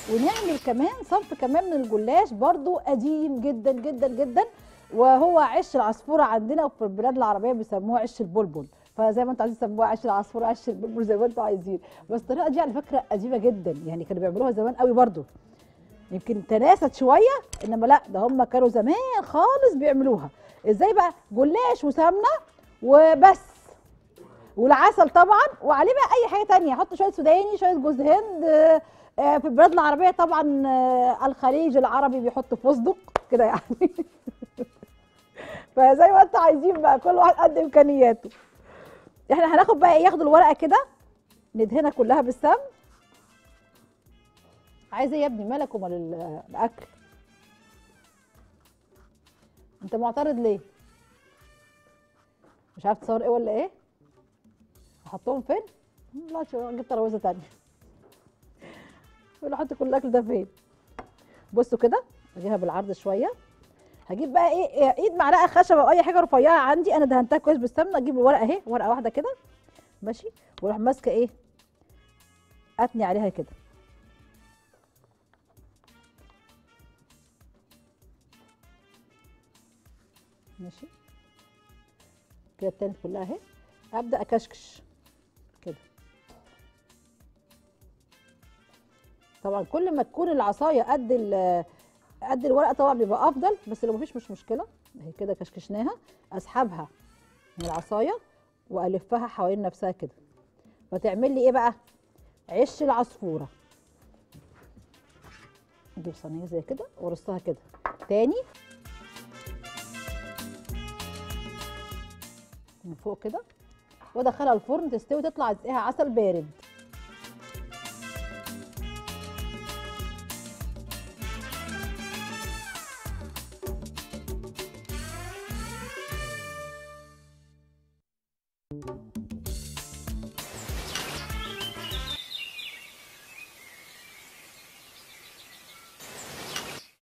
ونعمل كمان صنف كمان من الجلاش برضو قديم جدا جدا جدا وهو عش العصفوره عندنا وفي البلاد العربيه بيسموه عش البلبل فزي ما انتوا عايزين تسموه عش العصفوره عش البلبل زي ما انتوا عايزين بس الطريقه دي على فكره قديمه جدا يعني كانوا بيعملوها زمان قوي برضو يمكن تناست شويه انما لا ده هم كانوا زمان خالص بيعملوها ازاي بقى جلاش وسمنه وبس والعسل طبعا وعليه بقى اي حاجه تانية حط شويه سوداني شويه جوز هند آه، آه، في البلاد العربيه طبعا آه، الخليج العربي بيحط فستق كده يعني فزي ما انتوا عايزين بقى كل واحد قد امكانياته احنا هناخد بقى ايه ياخدوا الورقه كده ندهنها كلها بالسمن عايز ايه يا ابني مالك ومال ال- الاكل انت معترض ليه مش عارف تصور ايه ولا ايه احطهم فين لا شو اجيب ترابيزه تانية ولا احط كل الاكل ده فين بصوا كده اجيبها بالعرض شويه هجيب بقى ايه ايد معلقه خشبه او اي حاجه رفيعه عندي انا دهنتها كويس بالسمنه اجيب الورقه اهي ورقه واحده كده ماشي واروح ماسكه ايه اتني عليها كده ماشي كده التانية كلها اهي ابدا اكشكش كده طبعا كل ما تكون العصايه قد ال- قد الورقه طبعا بيبقى افضل بس لو مفيش مش مشكله اهي كده كشكشناها اسحبها من العصايه والفها حوالين نفسها كده فتعمل لي ايه بقى عش العصفوره اجيب صينيه زي كده وارصها كده تاني من فوق كده وادخلها الفرن تستوي تطلع ازايها عسل بارد